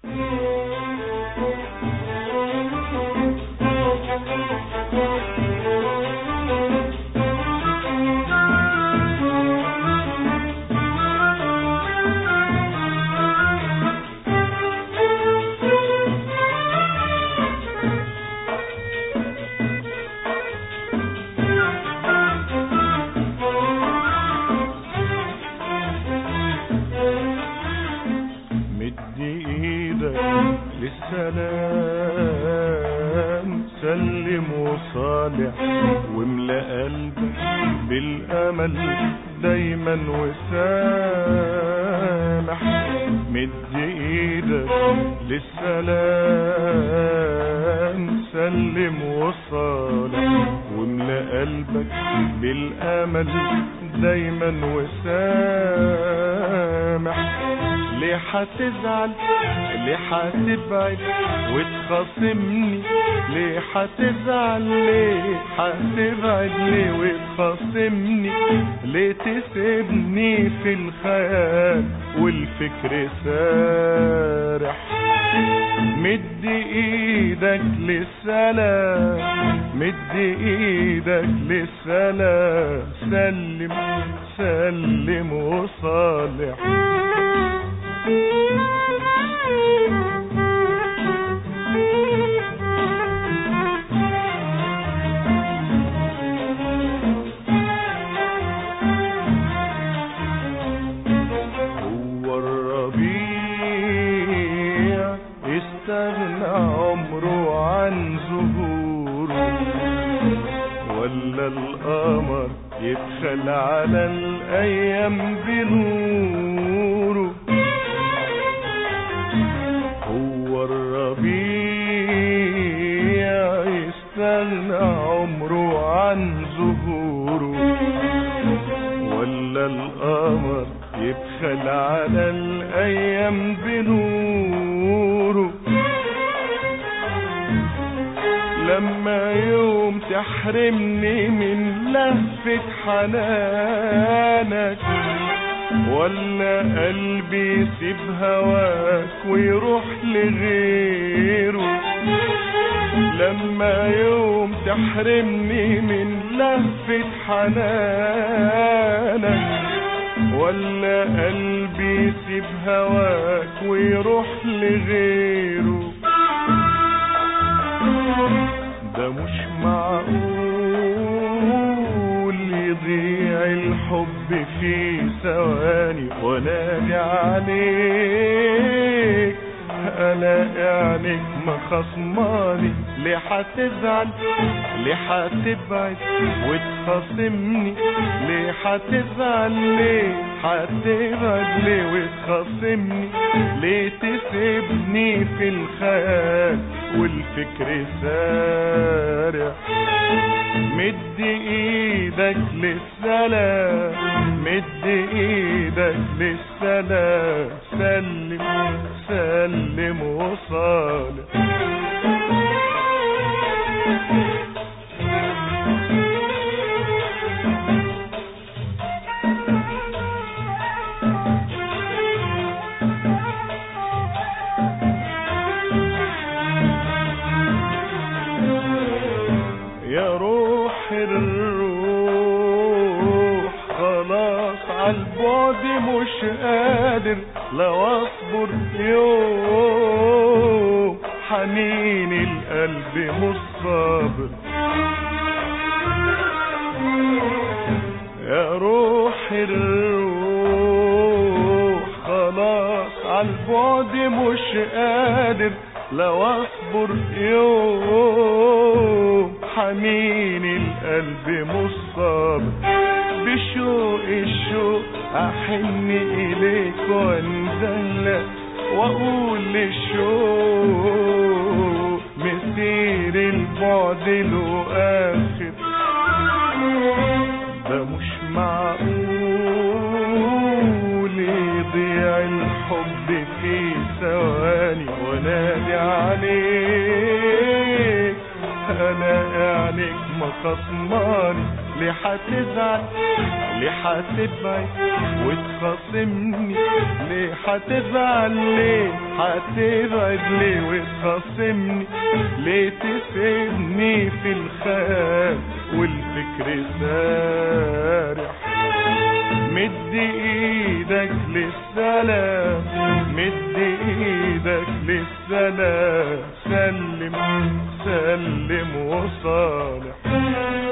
مد ايدك للسلام سلم وصالح واملأ قلبك بالامل دايما وسامح مد ايدك للسلام سلم وصالح واملأ قلبك بالامل دايما وسامح ليه هتزعل ليه هتبعد وتخاصمني ليه هتزعل ليه هتبعد ليه وتخاصمني ليه تسيبني في الخيال والفكر سارح مد ايدك للسلام مد ايدك للسلام سلم سلم وصالح هو الربيع استغنى عمره عن زهوره ولا القمر يدخل على الايام بنوره هو الربيع يستغنى عمره عن زهوره ولا القمر يبخل على الايام بنوره لما يوم تحرمني من لهفة حنانك ولا قلبي يسيب هواك ويروح لغيره لما يوم تحرمني من لهفة حنانك ولا قلبي يسيب هواك ويروح لغيره ده مش معقول يضيع الحب في ثواني وانادي عليك الاقي عينيك مخصماني ليه هتزعل ليه هتبعد وتخاصمني ليه هتزعل ليه هتبعد ليه وتخاصمني ليه تسيبني في الخيال والفكر سارع مد ايدك للسلام مد ايدك للسلام سلم سلم وصالح يا روح الروح خلاص عالبعد مش قادر لو اصبر يوم حنين القلب مش صابر يا روح الروح خلاص عالبعد مش قادر لو اصبر يوم حنين القلب مصاب بشوق الشوق احن اليك وانزلك واقول للشوق مسير البعد له اخر ده مش معقول يضيع الحب في ثواني وانادي عليك انا عينيك مخصماني ليه هتزعل ليه هتبعد وتخاصمني ليه هتزعل ليه هتبعد ليه وتخاصمني ليه تسيبني في الخيال والفكر سارح مد ايدك للسلام مد ايدك للسلام سلم سلم وصالح